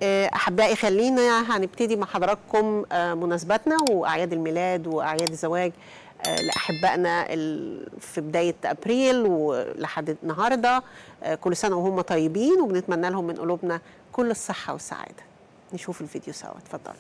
احبائي خلينا هنبتدي مع حضراتكم مناسباتنا واعياد الميلاد واعياد الزواج لاحبائنا في بدايه ابريل ولحد النهارده كل سنه وهم طيبين وبنتمنى لهم من قلوبنا كل الصحه والسعاده نشوف الفيديو سوا اتفضلوا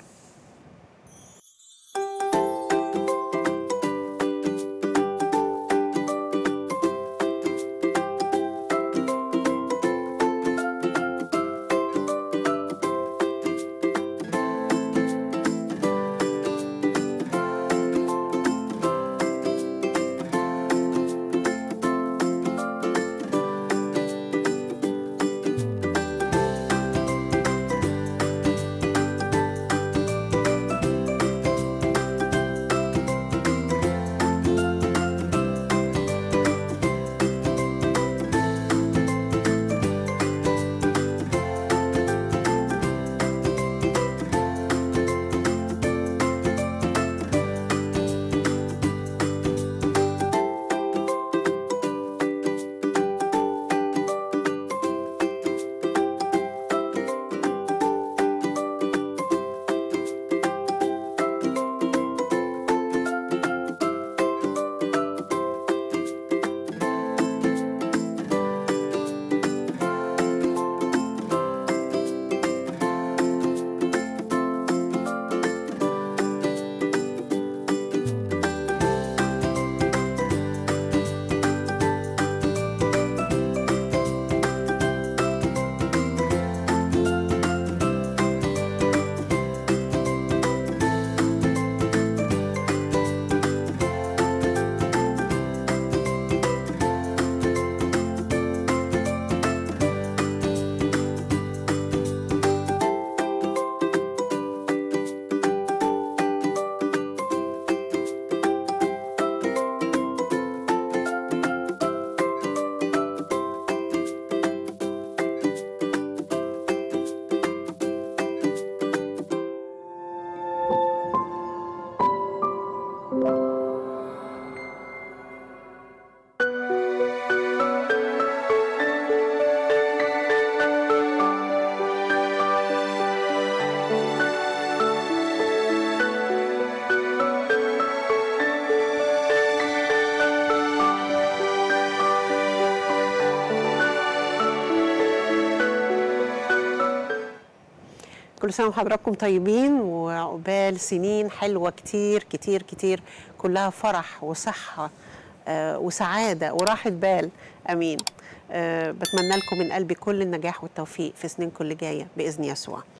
كل سنه وحضراتكم طيبين وعقبال سنين حلوه كتير كتير كتير كلها فرح وصحه آه وسعاده وراحه بال امين آه بتمنى لكم من قلبي كل النجاح والتوفيق في سنينكم اللي جايه باذن يسوع